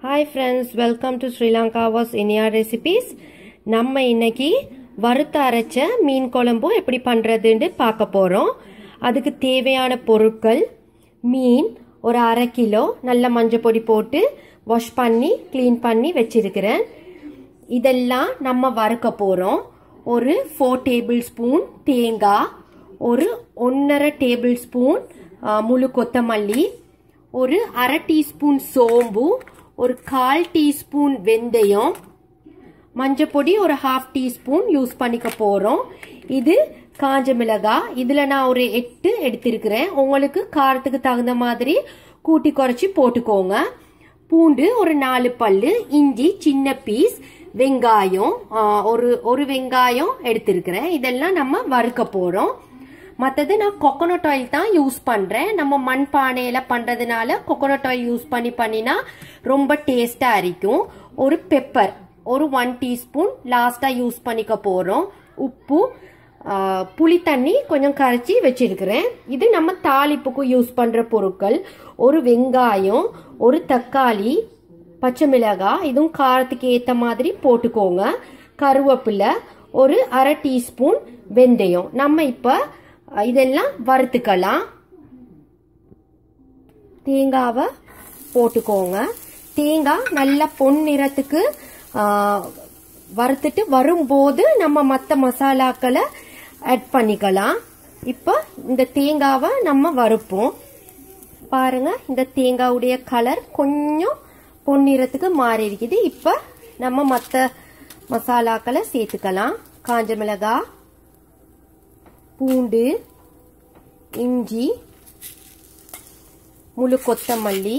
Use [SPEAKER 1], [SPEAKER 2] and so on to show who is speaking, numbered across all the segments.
[SPEAKER 1] Hi friends welcome to Sri Lanka வாஸ் இனியா recipes நம்ம இன்னைக்கு வறுத்து அரைச்ச மீன் குழம்பு எப்படி பண்ணுறதுன்னு பார்க்க போகிறோம் அதுக்கு தேவையான பொருட்கள் மீன் ஒரு அரை கிலோ நல்ல மஞ்சள் பொடி போட்டு வாஷ் பண்ணி க்ளீன் பண்ணி வச்சிருக்கிறேன் இதெல்லாம் நம்ம வறுக்க போகிறோம் ஒரு ஃபோர் டேபிள் ஸ்பூன் தேங்காய் ஒரு ஒன்றரை டேபிள் ஸ்பூன் முழு கொத்தமல்லி ஒரு அரை டீஸ்பூன் சோம்பு ஒரு கால் டீஸ்பூன் வெந்தயம் மஞ்சப்பொடி ஒரு ஹாஃப் டீஸ்பூன் யூஸ் பண்ணிக்க போகிறோம் இது காஞ்ச மிளகாய் இதில் நான் ஒரு எட்டு எடுத்திருக்கிறேன் உங்களுக்கு காரத்துக்கு தகுந்த மாதிரி கூட்டி குறைச்சி போட்டுக்கோங்க பூண்டு ஒரு நாலு பல்லு இஞ்சி சின்ன பீஸ் வெங்காயம் ஒரு ஒரு வெங்காயம் எடுத்திருக்கிறேன் இதெல்லாம் நம்ம வறுக்க போகிறோம் மற்றது நான் கொக்கனட் ஆயில் தான் யூஸ் பண்ணுறேன் நம்ம மண் பானையில் பண்ணுறதுனால கொக்கனட் ஆயில் யூஸ் பண்ணி பண்ணினா ரொம்ப டேஸ்ட்டாக இருக்கும் ஒரு பெப்பர் ஒரு ஒன் டீஸ்பூன் லாஸ்ட்டாக யூஸ் பண்ணிக்க போகிறோம் உப்பு புளி தண்ணி கொஞ்சம் கரைச்சி வச்சிருக்கிறேன் இது நம்ம தாளிப்புக்கு யூஸ் பண்ணுற பொருட்கள் ஒரு வெங்காயம் ஒரு தக்காளி பச்சை மிளகாய் இதுவும் காரத்துக்கு ஏற்ற மாதிரி போட்டுக்கோங்க கருவேப்பிலை ஒரு அரை டீஸ்பூன் வெந்தயம் நம்ம இப்போ இதெல்லாம் வறுத்துக்கலாம் தேங்காவை போட்டுக்கோங்க தேங்காய் நல்ல பொன் நிறத்துக்கு வறுத்துட்டு வரும்போது நம்ம மற்ற மசாலாக்களை ஆட் பண்ணிக்கலாம் இப்போ இந்த தேங்காவை நம்ம வறுப்போம் பாருங்க இந்த தேங்காவுடைய கலர் கொஞ்சம் பொன்னிறத்துக்கு மாறி இருக்குது இப்போ நம்ம மற்ற மசாலாக்களை சேர்த்துக்கலாம் காஞ்ச மிளகாய் பூண்டு இஞ்சி முழு கொத்தமல்லி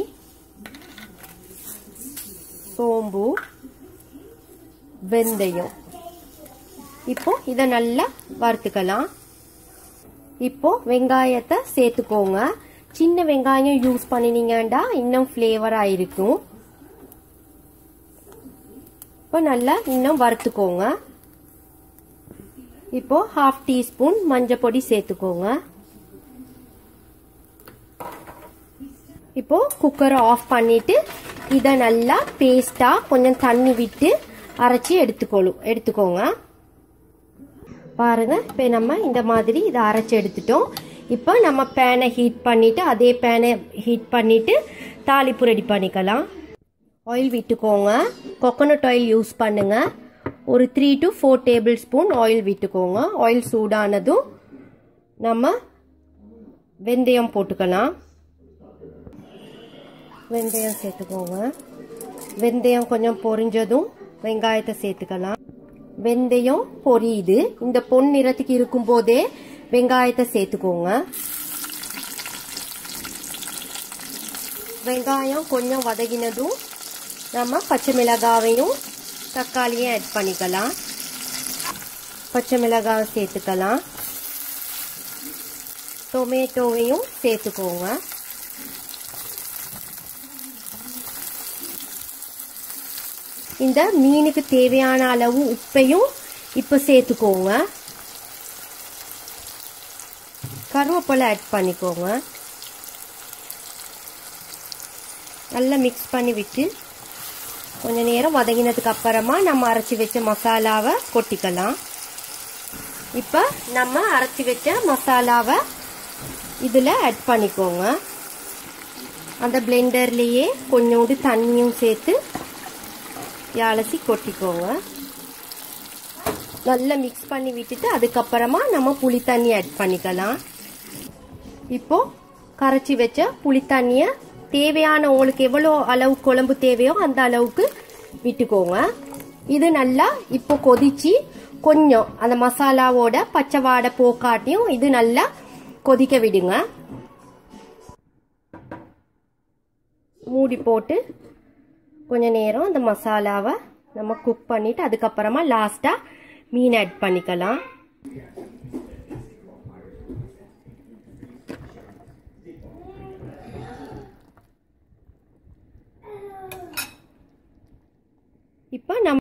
[SPEAKER 1] சோம்பு வெந்தயம் இப்போ இதை நல்லா வறுத்துக்கலாம் இப்போ வெங்காயத்தை சேர்த்துக்கோங்க சின்ன வெங்காயம் யூஸ் பண்ணினீங்கண்டா இன்னும் ஃப்ளேவராக இருக்கும் இப்போ நல்லா இன்னும் வறுத்துக்கோங்க இப்போ ஹாஃப் டீஸ்பூன் மஞ்சள் பொடி சேர்த்துக்கோங்க இப்போ குக்கரை ஆஃப் பண்ணிட்டு இதை நல்லா பேஸ்டா கொஞ்சம் தண்ணி விட்டு அரைச்சி எடுத்துக்கொள்ளும் எடுத்துக்கோங்க பாருங்க இப்போ நம்ம இந்த மாதிரி இதை அரைச்சி எடுத்துட்டோம் இப்போ நம்ம பேனை ஹீட் பண்ணிட்டு அதே பேனை ஹீட் பண்ணிட்டு தாளிப்பு ரெடி பண்ணிக்கலாம் ஆயில் விட்டுக்கோங்க கொக்கனட் ஆயில் யூஸ் பண்ணுங்க ஒரு three to four tablespoon oil விட்டுக்கோங்க ஆயில் சூடானதும் நம்ம வெந்தயம் போட்டுக்கலாம் வெந்தயம் சேர்த்துக்கோங்க வெந்தயம் கொஞ்சம் பொரிஞ்சதும் வெங்காயத்தை சேர்த்துக்கலாம் வெந்தயம் பொரியுது இந்த பொன் நிறத்துக்கு இருக்கும் போதே வெங்காயத்தை சேர்த்துக்கோங்க வெங்காயம் கொஞ்சம் வதகினதும் நம்ம பச்சை மிளகாவையும் தக்காளியும் ஆட் பண்ணிக்கலாம் பச்சை மிளகாவை சேர்த்துக்கலாம் டொமேட்டோவையும் சேர்த்துக்கோங்க இந்த மீனுக்கு தேவையான அளவு உப்பையும் இப்போ சேர்த்துக்கோங்க கருவேப்பிலை ஆட் பண்ணிக்கோங்க நல்லா மிக்ஸ் பண்ணி விட்டு கொஞ்ச நேரம் வதங்கினதுக்கு அப்புறமா நம்ம அரைச்சி வச்ச மசாலாவை கொட்டிக்கலாம் இப்போ நம்ம அரைச்சி வச்ச மசாலாவை இதில் ஆட் பண்ணிக்கோங்க அந்த பிளெண்டர்லேயே கொஞ்சோண்டு தண்ணியும் சேர்த்து அலசி கொட்டிக்கோங்க நல்லா மிக்ஸ் பண்ணி விட்டுட்டு அதுக்கப்புறமா நம்ம புளி தண்ணி ஆட் பண்ணிக்கலாம் இப்போ கரைச்சி வச்ச புளி தண்ணியை தேவையான உங்களுக்கு எவ்வளோ அளவு குழம்பு தேவையோ அந்த அளவுக்கு விட்டுக்கோங்க இது நல்லா இப்போ கொதிச்சு கொஞ்சம் அந்த மசாலாவோட பச்சை வாடை போக்காட்டியும் இது நல்லா கொதிக்க விடுங்க மூடி போட்டு கொஞ்ச நேரம் அந்த மசாலாவை நம்ம குக் பண்ணிட்டு அதுக்கப்புறமா லாஸ்ட்டாக மீன் ஆட் பண்ணிக்கலாம் இப்போ நம்ம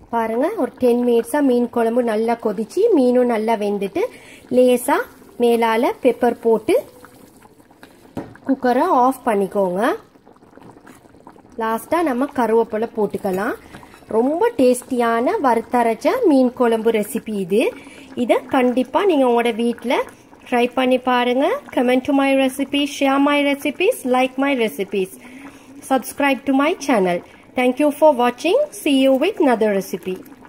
[SPEAKER 1] பாருங்க ஒரு டென் மினிட்ஸாக மீன் குழம்பு நல்லா கொதிச்சு மீனும் நல்லா வெந்துட்டு லேசாக மேலால் பெப்பர் போட்டு குக்கரை ஆஃப் பண்ணிக்கோங்க லாஸ்ட்டாக நம்ம கருவேப்பிலை போட்டுக்கலாம் ரொம்ப டேஸ்டியான வறுத்தரைச்ச மீன் குழம்பு ரெசிபி இது இதை கண்டிப்பாக நீங்கள் உங்களோட வீட்டில் ட்ரை பண்ணி பாருங்கள் comment to my recipes share my recipes like my recipes subscribe to my channel. Thank you for watching. See you with another recipe.